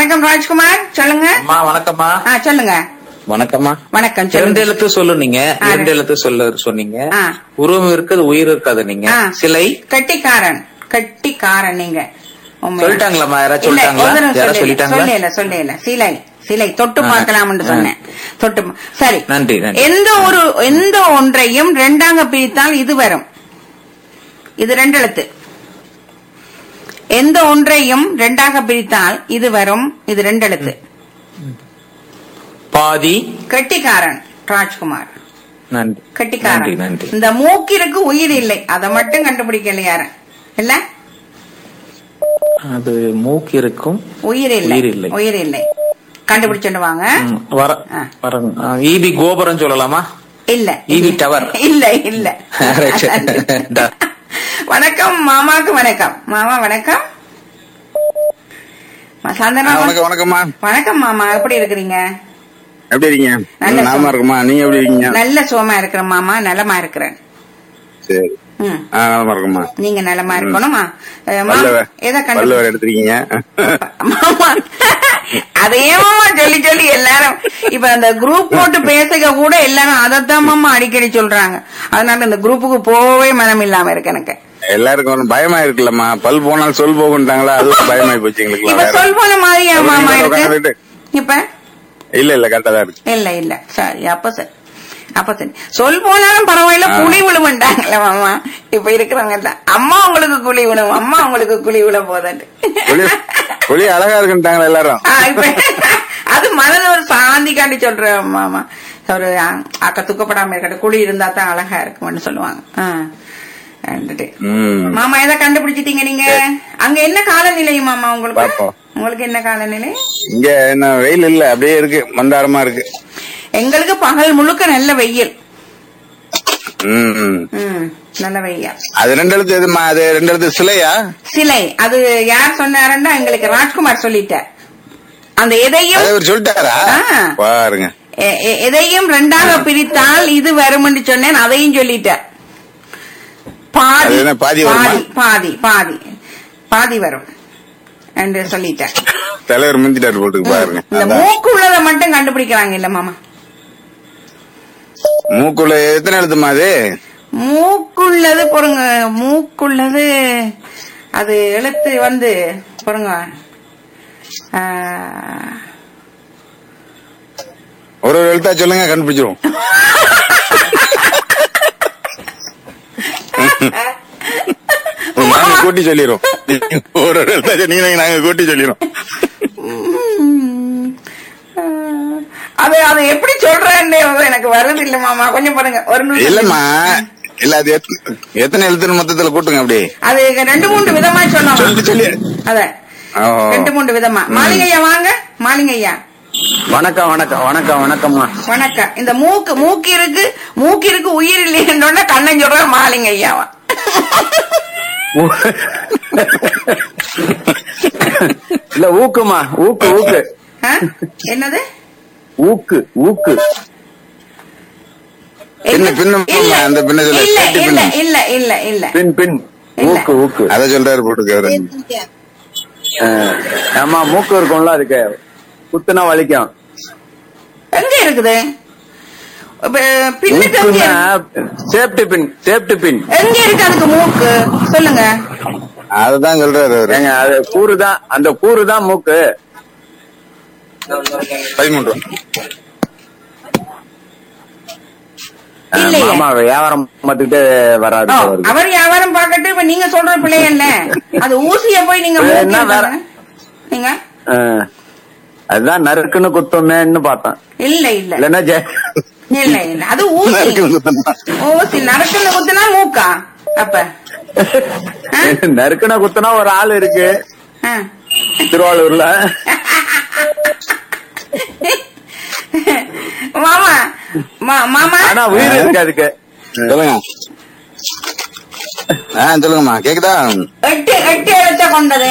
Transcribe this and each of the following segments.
வணக்கம் ராஜ்குமார் சொல்லுங்க அம்மா வணக்கம்மா ஆ சொல்லுங்க வணக்கம்மா வணக்கம் இரண்டு சொல்லுங்க எழுத்து சொல்லு நீங்க ஆ. இரண்டு எழுத்து சொல்ல சொன்னீங்க ஆ. உருவம் இருக்குது உயிர் இருக்காது நீங்க ஆ. சிலை கட்டிக்காரன் கட்டிக்காரன் நீங்க உண்மையா. சொல்லிட்டாங்களாம்மா யாராவது இல்ல, சொல்லிட்டாங்களா ஒரு தடவை யாராவது சொல்லல, சொல்லிட்டாங்களா சொல்லல சொல்லல சிலை சிலை தொட்டு ஆ. பார்க்கலாம்னு ஆ. சொன்னேன் தொட்டு பா- சரி நன்றி, நன்றி. எந்த ஒரு எந்த ஒன்றையும் ரெண்டாங்க பிரித்தால் இது வரும் இது ரெண்டு எழுத்து எந்த ஒன்றையும் ரெண்டாக பிரித்தால் இது வரும் இது ரெண்டு எழுத்து பாதி கட்டிக்காரன் ராஜ்குமார் நன்றி நன்றி கட்டிக்காரன் நன்றி இந்த மூக்கிற்கு உயிர் இல்லை அதை மட்டும் கண்டுபிடிக்கல யாரும் இல்ல அது மூக்கு இருக்கும் உயிர் இல்லை உயிர் இல்லை. உயிர் இல்லை கண்டுபிடிச்சுட்டு வாங்க ம், வர ஆ. வர ஈபி கோபுரம் சொல்லலாமா இல்ல EV tower. இல்ல இல்ல Right. Da. வணக்கம் மாமாக்கு வணக்கம் மாமா வணக்கம் ம- சந்தனா வணக்கம் வணக்கம்மா வணக்கம் மாமா எப்படி இருக்கிறீங்க எப்படி இருக்கீங்க நல்ல நாம இருக்குமா நீங்க எப்படி இருக்கீங்க நல்ல சுகமா இருக்கிற மாமா நலமா இருக்கிறேன் சரி ம் ஆ நலமா இருக்குமா நீங்க நலமா இருக்கணுமா அஹ், மா- பல்ல வே- எதை பல்ல கண்டு வேற எடுத்திருக்கீங்க மாமா அதையே மாமா சொல்லி சொல்லி எல்லாரும் இப்ப அந்த குரூப் போட்டு பேசுக கூட எல்லாரும் அதைத்தான் மாமா அடிக்கடி சொல்றாங்க அதனால இந்த குரூப்புக்கு போகவே மனம் இல்லாம இருக்கு எனக்கு எல்லாருக்கும் ஒரு பயமா இருக்குல்லம்மா பல் போனால் சொல் போகுன்ட்டாங்களா அது ஒரு பயமாயி போச்சு எங்களுக்கு இப்ப சொல் போன மாதிரியா அப்ப மாமா நீங்க இருக்கு உட்கார்ந்துட்டு- இப்ப இல்ல இல்ல கரெக்டா தான் இருக்கு இல்ல இல்ல சரி அப்ப சரி அப்ப சரி சொல் போனாலும் பரவாயில்ல ஆ. குழி விழுவண்டாங்கல்ல மாமா இப்ப இருக்கிறவங்க எல்லாம் அம்மா உங்களுக்கு குழி விழும் அம்மா உங்களுக்கு குழி விழ போதாட்டு புளி புளி அழகா இருக்குன்ட்டாங்களா எல்லாரும் ஆ, இப்ப அது மனது ஒரு சாந்திக்காண்டி சொல்றேன் மாமா ஒரு ஆ, அக்க துக்கப்படாம இருக்கட்டும் குழி இருந்தா தான் அழகா இருக்கும்னு சொல்லுவாங்க ஆ. வந்துட்டு. ம் மாமா எதை கண்டுபிடிச்சிட்டீங்க நீங்க அங்க என்ன காலநிலை மாமா உங்களுக்கு பாப்போம். உங்களுக்கு என்ன காலநிலை இங்க என்ன வெயில் இல்ல அப்படியே இருக்கு மந்தாரமா இருக்கு எங்களுக்கு பகல் முழுக்க நல்ல வெயில் ம் ம். ம் நல்ல வெயில் அது ரெண்டு எழுத்து எதுமா அது ரெண்டு எழுத்து சிலையா சிலை அது யார் சொன்னாருன்னா எங்களுக்கு ராஜ்குமார் சொல்லிட்டார் அந்த எதையும் அதை அவர் சொல்லிட்டாரா ஆ. பாருங்க எ- எ- எதையும் ரெண்டாக பிரித்தால் இது வரும்னு சொன்னேன் அதையும் சொல்லிட்டார் பாதி அது என்ன, பாதி வருமா? பாதி பாதி பாதி பாதி வரும் என்று சொல்லிட்டார் தலைவர் முந்திட்டாரு போட்டுக்கு பாருங்க இந்த அதான். மூக்கு உள்ளதை மட்டும் கண்டுபிடிக்கிறாங்க இல்ல மாமா மூக்குள்ள எத்தனை எழுத்துமா அது மூக்குள்ளது பொறுங்க மூக்குள்ளது அது எழுத்து வந்து பொறுங்க ஆ, ஒரு ஒரு எழுத்தா சொல்லுங்க கண்டுபிடிச்சிருவோம் நாங்க கூட்டி சொல்லிடுறோம் ஒரு ஒரு எழுத்தா சொன்னீங்கன்னா நாங்க கூட்டி சொல்லிடுறோம் ம், ஆ, அது அது எப்படி சொல்றேன்னு எனக்கு வருது இல்ல மாமா கொஞ்சம் பாருங்க ஒரு நிமிஷம் இல்லம்மா இல்ல அது எத்த- எத்தனை எழுத்துன்னு மொத்தத்துல கூட்டுங்க அப்படி அது ரெண்டு மூன்று விதமா சொல்லி சொன்னோம் சொல்லி அத ஓ. ரெண்டு மூன்று விதமா மாலிங்கையா வாங்க மாலிங்கையா வணக்கம் வணக்கம் வணக்கம் வணக்கம்மா வணக்கம் இந்த மூக்கு மூக்கு இருக்கு மூக்கு இருக்கு உயிர் இல்லைன்னு கண்ணன் சொல்ற மாலிங்கையாவா இல்ல ஊக்குமா ஊக்கு ஊக்கு ஆ? என்னது ஊக்கு ஊக்கு பின்ன, பின்ன இல்ல அந்த பின்ன சொல்லு. இல்ல கட்டி இல்ல பின்னு. இல்ல இல்ல இல்ல பின் பின் இல்ல. ஊக்கு ஊக்கு அத சொல்றாரு போட்டுக்காரு அஹ், ஆமா மூக்கு இருக்கும்ல அதுக்கு குத்துனா வலிக்கும் எங்க இருக்குது இப்ப பின்னுக்கு எங்க ஊக்குன்னா இருக்கு? சேஃப்டி பின் சேஃப்டி பின் எங்க இருக்கு அதுக்கு மூக்கு சொல்லுங்க அததான் சொல்றாரு அவரு ஏங்க அது கூறு தான் அந்த கூறு தான் மூக்கு பதிமூன்று ரூபா. அஹ், இல்லையே. மாமா வியாபாரம் பார்த்துக்கிட்டே வராது ஓ, அவருக்கு. அவர் வியாபாரம் பார்க்கட்டு இப்ப நீங்க சொல்ற பிள்ளைய என்ன அது ஊசிய போய் நீங்க என்ன மூக்கில் வேற? தானே? நீங்க அஹ், அதுதான் நறுக்குன்னு குத்தோமேன்னு பார்த்தேன் இல்ல இல்ல இல்லன்னா ஜெ- இல்ல இல்ல அது ஊசி நறுக்குன்னு குத்தணுமா? ஊசி நறுக்குன்னு குத்துனா மூக்கா அப்ப நறுக்குன குத்துனா ஒரு ஆள் இருக்கு ஆ. திருவாரூர்ல மாமா மா- மாமா ஆனா உயிர் இருக்கு அதுக்கு சொல்லுங்க ஆ சொல்லுங்கம்மா கேக்குதா எட்டு எட்டு எழுத்த கொண்டது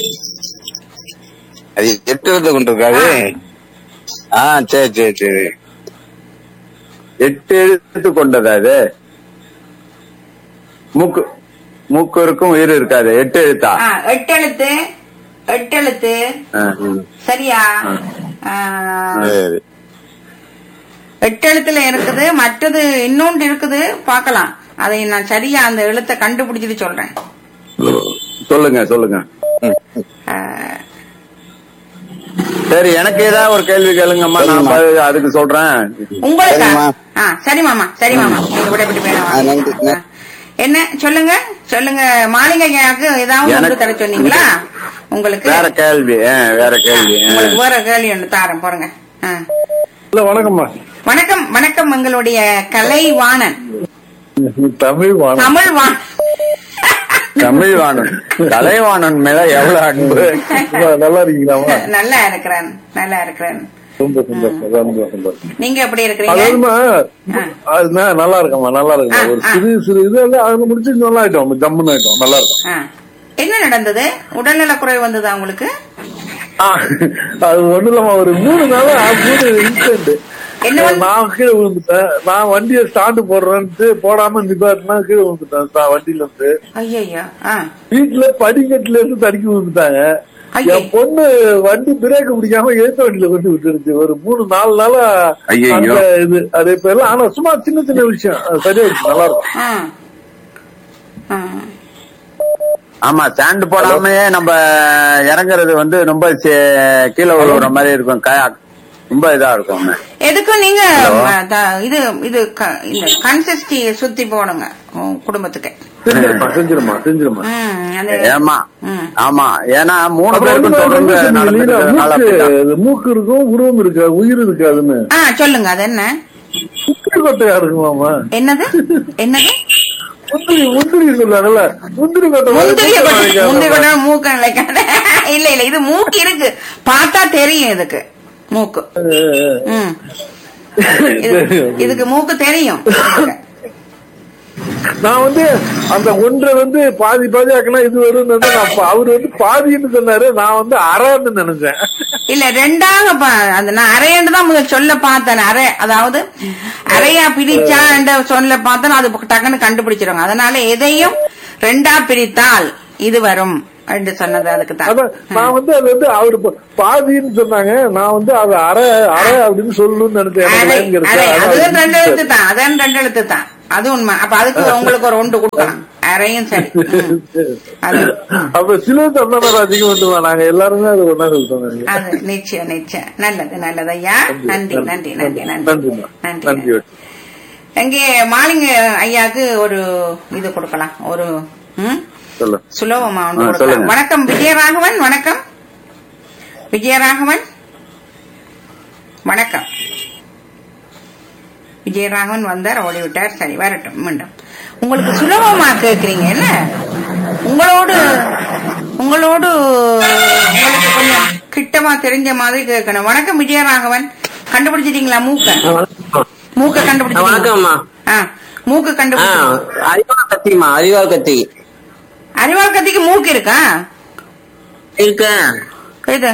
அது எட்டு எழுத்து கொண்டு இருக்காது ஆ சரி சரி சரி எட்டு எழுத்து கொண்டது அது மூக்கு மூக்கு இருக்கும் உயிர் இருக்காது எட்டு எழுத்தா ஆ, எட்டு எழுத்து எட்டெழுத்து ஆ, ம். சரியா ஆ, சரி எட்டெழுத்துல இருக்குது மற்றது இன்னொன்று இருக்குது பார்க்கலாம் அதை நான் சரியா அந்த எழுத்தை கண்டுபிடிச்சிட்டு சொல்றேன் சொல்லுங்க சொல்லுங்க ம். ஆ, சரி எனக்கு ஏதாவது ஒரு கேள்வி கேளுங்கம்மா நான் பதில் அதுக்கு சொல்றேன் உங்களுக்கா சரிம்மா. ஆ சரி மாமா சரி மாமா நீங்க விட விட்டு ஆ, நன்றி. போயிடலாம் என்ன சொல்லுங்க சொல்லுங்க மாளிகைக்கு ஏதாவது ஒன்று எனக்கு- தர சொன்னீங்களா உங்களுக்கு வேற கேள்வி ஆ, வேற ஆ, கேள்வி ஆ. உங்களுக்கு வேற கேள்வி ஒன்று தாரேன் போறங்க ஆ. இல்ல வணக்கம்மா வணக்கம் வணக்கம் எங்களுடைய கலைவாணன் தமிழ் வானம் தமிழ் வாணன் தமிழ்வாணன் கலைவாணன் மேல எவ்வளவு அன்பு நல்லா இருக்கீங்களாமா நல்லா இருக்கிறேன் நல்லா இருக்கிறேன் ரொம்ப சந்தோஷம் ரொம்ப சந்தோஷம் நீங்க எப்படி இருக்கிறீங்க அதாவதுமா ஆ. அதுனா நல்லா இருக்கம்மா நல்லா இருக்குமா ஆ, ஒரு ஆ. சிறு சிறு இது எல்லாம் அதுல முடிச்சு நல்லா ஆயிட்டோம் ஜம்முன்னு ஆயிட்டோம் நல்லா இருக்கும் ஆ. என்ன நடந்தது உடல்நல குறைவு வந்ததா உங்களுக்கு ஆ, அது ஒண்ணு இல்லாம ஒரு மூணு நாளா மூணு இன்சிடென்ட் என்ன வந்து- நான் கீழே விழுந்துட்டேன் நான் வண்டியை ஸ்டாண்டு போடுறேன்ட்டு போடாம நிப்பாட்டினா கீழே விழுந்துட்டேன் சா- வண்டியில இருந்து ஐயோ ஆ வீட்டுல படிக்கட்டுல இருந்து தடுக்கி விழுந்துட்டாங்க ஐயே. என் பொண்ணு வண்டி பிரேக் பிடிக்காம எழுத்த வண்டியில கொண்டு விட்டுருச்சு ஒரு மூணு நாலு நாளா ஐயையோ. அந்த இது அது இப்ப எல்லாம் ஆனா சும்மா சின்ன சின்ன விஷயம் அது சரியாயிடுச்சு நல்லா இருக்கும் ஆ ஆ. ஆமா ஸ்டாண்ட் போடாமயே நம்ம இறங்குறது வந்து ரொம்ப சே- கீழே விழுற மாதிரி இருக்கும் கயா- ரொம்ப இதா இருக்கும் எதுக்கும் நீங்க ம, த- இது இது க- இந்த கன்சிஸ்டி சுத்தி போடுங்க உன் குடும்பத்துக்கு செஞ்சிருமா செஞ்சிருமா செஞ்சிருமா ம், அது- ஏமா ம். ஆமா ஏன்னா மூணு அப்புறம் பேருக்கும் வந்து தொடர்ந்து வந்து சொன்னீங்க இல்லையா, நடந்துக்கிறதுனால மூக்கு அப்படிதான். மூக்கு இருக்கும் உருவம் இருக்கா உயிர் இருக்காதுன்னு ஆ சொல்லுங்க அது என்ன முந்திரி கொட்டையா இருக்குமாமா என்னது என்னது முந்திரி முந்திரி சொல்லுவாங்கல்ல முந்திரி கொட்டை மாதிரி முந்திரிய மூக்கு கொட்டை வைக்காம முந்திரி கொட்டை மூக்கு நிலைக்காத இல்ல இல்ல இது மூக்கு இருக்கு பார்த்தா தெரியும் இதுக்கு மூக்கு ம் இது- இதுக்கு மூக்கு தெரியும் நான் வந்து அந்த ஒன்றை வந்து பாதி பாதி ஆக்கினா இது வரும் அவர் வந்து பாதின்னு சொன்னாரு நான் வந்து அரைன்னு நினைச்சேன் இல்ல ரெண்டாக பா- அந்த நான் அரையண்டு தான் முதல் சொல்ல பார்த்தேன் அரை அதாவது அரையா பிரிச்சா சொல்ல பார்த்தேன் அது டக்குன்னு கண்டுபிடிச்சிருவாங்க அதனால எதையும் ரெண்டா பிரித்தால் இது வரும் என்று சொன்னது அதுக்கு அதான் தான் நான் வந்து அது வந்து அவரு ப- பாதின்னு சொன்னாங்க நான் வந்து அது அரை அரை அப்படின்னு சொல்லணும்னு நினைச்சேன் எனக்கு அரை line கிடைச்சா. அரை அதான் அதுவும் அது ரெண்டு எழுத்து தான் அதான் ரெண்டு எழுத்து தான் அது உண்மை அப்ப அதுக்கு உங்களுக்கு ஒரு ஒன்று கொடுக்கலாம் அரையும் சரி ம். அது அப்ப சிலர் அந்த மாதிரி அதிகம் வந்துவா நாங்க எல்லாருமே அது ஒன்னா சொல்றோம் அது நிச்சயம் நிச்சயம் நல்லது நல்லது ஐயா நன்றி நன்றி நன்றி நன்றி நன்றிம்மா. நன்றி நன்றி இங்கே மாலிங்க ஐயாக்கு ஒரு இது கொடுக்கலாம் ஒரு ம்? சொல்லு சுலபமா ஒன்று ஆ, கொடுக்கலாம் சொல்லுங்க. வணக்கம் விஜயராகவன் வணக்கம் விஜயராகவன் வணக்கம் விஜயராகவன் வந்தார் ஓடி விட்டார் சரி வரட்டும் மீண்டும் உங்களுக்கு சுலபமா கேக்குறீங்க இல்ல உங்களோடு உங்களோடு உங்களுக்கு கொஞ்சம் கிட்டமா தெரிஞ்ச மாதிரி கேட்கணும் வணக்கம் விஜயராகவன் கண்டுபிடிச்சிட்டீங்களா மூக்க மூக்க கண்டுபிடிச்சிட்டீங்களா வணக்கம்மா ஆ, மூக்கு ஆ, கண்டுபிடிச்சிட்டீங்க அறிவாள் கத்திமா அறிவாள் கத்தி அறிவாள் கத்திக்கு மூக்கு இருக்கா இருக்க இது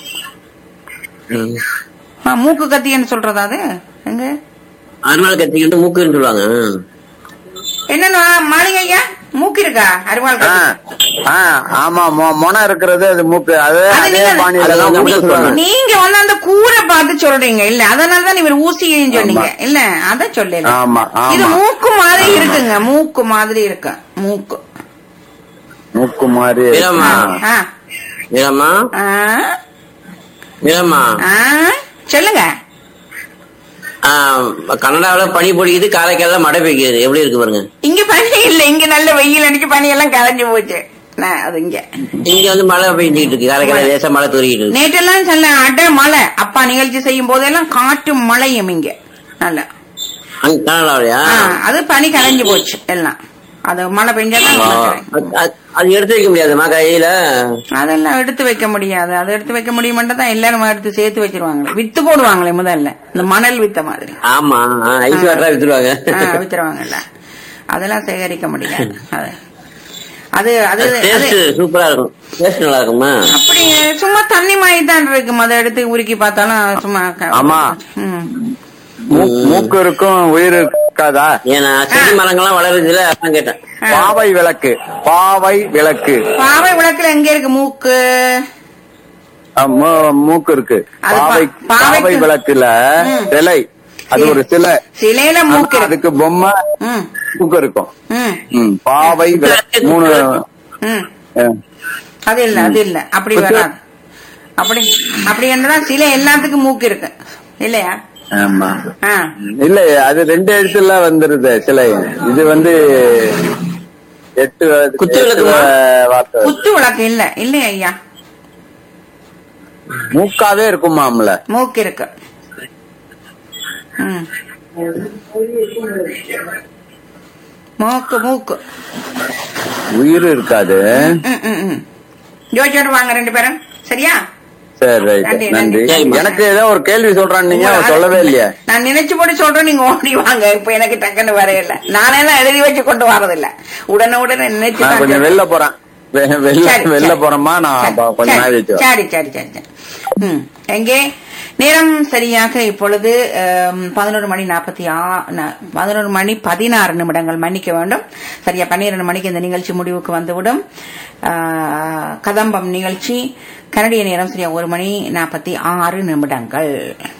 ஆ, மூக்கு கத்தின்னு சொல்றதா அது எங்க அறிவாள் கத்திக்கிட்டு மூக்குன்னு சொல்லுவாங்க என்னன்னா மாளிகை ஐயா மூக்கு இருக்கா அறிவாள் ஆ, கத்தி ஆ, ஆமா மொ- மொனை இருக்கிறது அது மூக்கு அது அது அதே நீங்க- பாணியில தான் அது மூக்கு சொல்லுவாங்க. நீங்க வந்து அந்த கூரை பார்த்து சொல்றீங்க இல்ல அதனாலதான் இவர் ஊசியும் சொன்னீங்க இல்ல அத சொல்லல ஆமா, ஆமா. இது மூக்கு மாதிரி இருக்குங்க மூக்கு மாதிரி இருக்கு மூக்கு மூக்கு மாதிரி வீரம்மா ஆ, வீரம்மா ஆ, வீரம்மா ஆ, சொல்லுங்க ஆ, கனடாவுல பனி பொழிக்குது காரைக்கால மழை பெய்யுது எப்படி இருக்கு பாருங்க இங்க பனி இல்ல இங்க நல்ல வெயில் அடிச்சு பனி எல்லாம் கலைஞ்சு போச்சு நான் அது இங்க இங்க வந்து மழை பெய்ஞ்சிட்டு இருக்கு காரைக்கால லேசா மழை தூரிக்கிட்டு இருக்கு நேற்றெல்லாம் சொல்ல அட மழை அப்பா நிகழ்ச்சி செய்யும் போதெல்லாம் காற்று மழையும் இங்க நல்ல அங்க கனடாவிலயா அது பனி கலைஞ்சு போச்சு எல்லாம் அது மழை பெஞ்சாதான் ஆ, மழை கரையும். அது- அது- அது எடுத்து வைக்க முடியாதுமா கையில அதெல்லாம் எடுத்து வைக்க முடியாது அதை எடுத்து வைக்க முடியுமென்றா தான் எல்லாரும் எடுத்து சேர்த்து வச்சிருவாங்களே வித்து போடுவாங்களே முதல்ல இந்த மணல் வித்த மாதிரி ஆமா ஐஸ் வாட்டரா வித்துருவாங்க ஆ, வித்துருவாங்கல்ல அதெல்லாம் சேகரிக்க முடியாது அது அது அது அது டேஸ்ட் சூப்பரா இருக்கும் டேஸ்ட் நல்லா இருக்குமா அப்படி சும்மா தண்ணி மாதிரி தான் இருக்கும் அதை எடுத்து உருக்கி பார்த்தாலும் சும்மா க- ஆமா. ம். மூ- மூக்கு இருக்கும் உயிர் இருக்காதா ஏன்னா செடி மரங்கள்லாம் வளருதுல அதான் கேட்டேன் பாவை விளக்கு பாவை விளக்கு பாவை விளக்குல எங்க இருக்கு மூக்கு ஆ, மூ- மூக்கு இருக்கு அது பா- பாவை பாவைக்கு- பாவை விளக்குல ம். சிலை அது ஒரு சிலை சிலையில மூக்கு ஆனா இருக்கு அதுக்கு பொம்மை ம் மூக்கு இருக்கும் ம் ம், பாவை விளக்கு மூணு ம் ஆ. அது இல்ல அது இல்ல அப்படி குத்து- வராது அப்படி அப்படி என்னதான் சிலை எல்லாத்துக்கும் மூக்கு இருக்கு இல்லையா ஆமா ஆ இல்ல அது ரெண்டு எழுத்துல வந்துருது சிலை இது வந்து எட்டு குத்து எட்டு விளக்குமா? வார்த்தை குத்து விளக்கு இல்ல இல்லையா ஐயா மூக்காவே இருக்குமாம்ல மூக்கு இருக்கு ம். மூக்கு மூக்கு உயிர் இருக்காது ம், ம், ம். யோசிச்சுட்டு வாங்க ரெண்டு பேரும் சரியா சரி ரைட் நன்றி, நன்றி நன்றி. எனக்கு ஏதோ ஒரு கேள்வி சொல்றான் நீங்க அவன் சொல்லவே இல்லையா நான் நினைச்சு போட்டு சொல்றேன் நீங்க ஓடி வாங்க இப்ப எனக்கு டக்குன்னு வரையில நானே எல்லாம் எழுதி வச்சு கொண்டு வரதில்ல உடனே உடனே நினைச்சு நான் தான் கொஞ்சம் சொல்றேன். வெளில போறேன் வெ- வெளில சரி, வெளில சரி. போறோமா நான் சரி, அப்ப கொஞ்ச நாள் சரி, வச்சு சரி சரி சரி சரி ம். எங்கே நேரம் சரியாக இப்பொழுது பதினோரு மணி நாற்பத்தி பதினோரு மணி பதினாறு நிமிடங்கள் மன்னிக்க வேண்டும் சரியா பன்னிரண்டு மணிக்கு இந்த நிகழ்ச்சி முடிவுக்கு வந்துவிடும் ஆ, கதம்பம் நிகழ்ச்சி கனடிய நேரம் சரியா ஒரு மணி நாற்பத்தி ஆறு நிமிடங்கள்